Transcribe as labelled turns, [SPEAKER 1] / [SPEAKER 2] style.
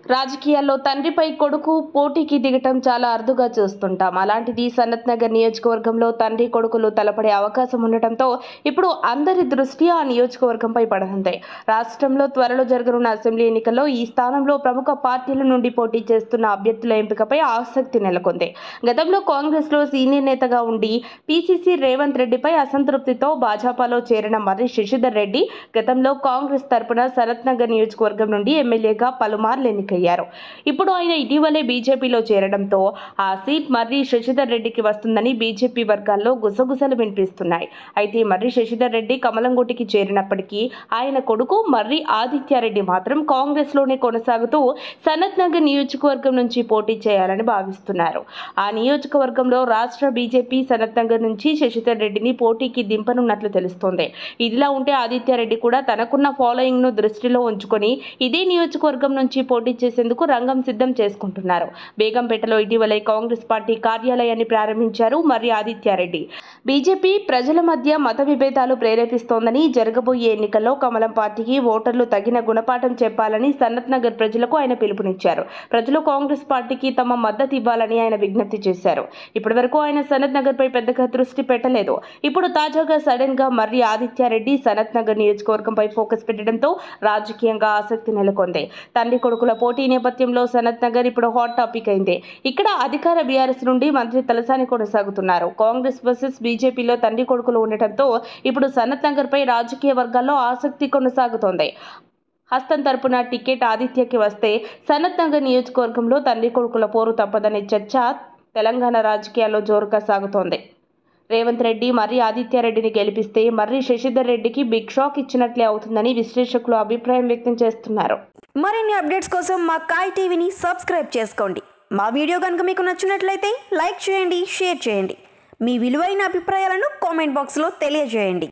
[SPEAKER 1] రాజకీయాల్లో తండ్రిపై కొడుకు పోటీకి దిగటం చాలా అరుదుగా చూస్తుంటాం అలాంటిది సనత్ నగర్ నియోజకవర్గంలో తండ్రి కొడుకులు తలపడే అవకాశం ఉండటంతో ఇప్పుడు అందరి దృష్టి ఆ నియోజకవర్గంపై పడనుంది రాష్ట్రంలో త్వరలో జరగనున్న అసెంబ్లీ ఎన్నికల్లో ఈ స్థానంలో ప్రముఖ పార్టీల నుండి పోటీ చేస్తున్న అభ్యర్థుల ఎంపికపై ఆసక్తి నెలకొంది గతంలో కాంగ్రెస్లో సీనియర్ నేతగా ఉండి పీసీసీ రేవంత్ రెడ్డిపై అసంతృప్తితో భాజపాలో చేరిన మర్రి శశిధర్ రెడ్డి గతంలో కాంగ్రెస్ తరపున సనత్ నగర్ నియోజకవర్గం నుండి ఎమ్మెల్యేగా పలుమార్లు ఎన్నికయ్యారు ఇప్పుడు ఆయన ఇటీవలే బీజేపీలో చేరడంతో ఆ సీట్ మర్రి శశిధర్ రెడ్డికి వస్తుందని బీజేపీ వర్గాల్లో గుసగుసలు వినిపిస్తున్నాయి అయితే మర్రి శశిధర్ రెడ్డి కమలంగుటికి చేరినప్పటికీ ఆయన కొడుకు మర్రి ఆదిత్యారెడ్డి మాత్రం కాంగ్రెస్లోనే కొనసాగుతూ సనత్ నగర్ నియోజకవర్గం నుంచి పోటీ చేయాలని భావిస్తున్నారు ఆ నియోజకవర్గంలో రాష్ట్ర బీజేపీ సనత్ నగర్ నుంచి శశిధర్ రెడ్డిని పోటీకి దింపనున్నట్లు తెలుస్తోంది ఇదిలా ఉంటే ఆదిత్యారెడ్డి కూడా తనకున్న ఫాలోయింగ్ ను దృష్టిలో ఉంచుకొని ఇదే నియోజకవర్గం నుంచి పోటీ చేసేందుకు రంగం సిద్ధం చేసుకుంటున్నారు బేగంపేటలో ఇటీవలే కాంగ్రెస్ పార్టీ కార్యాలయాన్ని ప్రారంభించారు మరి ఆదిత్యారెడ్డి బీజేపీ ప్రజల మధ్య మత విభేదాలు ప్రేరేపిస్తోందని జరగబోయే ఎన్నికల్లో కమలం పార్టీకి ఓటర్లు తగిన గుణపాఠం చెప్పాలని సనత్ నగర్ ప్రజలకు ఆయన పిలుపునిచ్చారు ప్రజలు కాంగ్రెస్ పార్టీకి తమ మద్దతు ఇవ్వాలని ఆయన విజ్ఞప్తి చేశారు ఇప్పటివరకు ఆయన సనత్ నగర్ పై పెద్దగా దృష్టి పెట్టలేదు ఇప్పుడు తాజాగా సడన్ గా మర్రి ఆదిత్యారెడ్డి సనత్ నగర్ నియోజకవర్గంపై ఫోకస్ పెట్టడంతో రాజకీయంగా ఆసక్తి నెలకొంది తండ్రి కొడుకుల పోటీ నేపథ్యంలో సనత్ నగర్ ఇప్పుడు హాట్ టాపిక్ అయింది ఇక్కడ అధికార బీఆర్ఎస్ నుండి మంత్రి తలసాని కొనసాగుతున్నారు కాంగ్రెస్ వర్సెస్ బీజేపీలో తండ్రి కొడుకులు ఉండటంతో ఇప్పుడు సనత్ నగర్ పై రాజకీయ వర్గాల్లో ఆసక్తి కొనసాగుతోంది హస్తం తరపున టికెట్ ఆదిత్యకి వస్తే సనత్ నగర్ నియోజకవర్గంలో తండ్రి కొడుకుల పోరు తప్పదనే చర్చ తెలంగాణ రాజకీయాల్లో జోరుగా సాగుతోంది రేవంత్ రెడ్డి మర్రి ఆదిత్యారెడ్డిని గెలిపిస్తే మర్రి శశిధర్ రెడ్డికి బిగ్ షాక్ ఇచ్చినట్లే అవుతుందని విశ్లేషకులు అభిప్రాయం వ్యక్తం చేస్తున్నారు
[SPEAKER 2] మరిన్ని అప్డేట్స్ కోసం మా కాయ్ టీవీని సబ్స్క్రైబ్ చేసుకోండి మా వీడియో కనుక మీకు నచ్చినట్లయితే లైక్ చేయండి షేర్ చేయండి మీ విలువైన అభిప్రాయాలను కామెంట్ బాక్స్లో తెలియజేయండి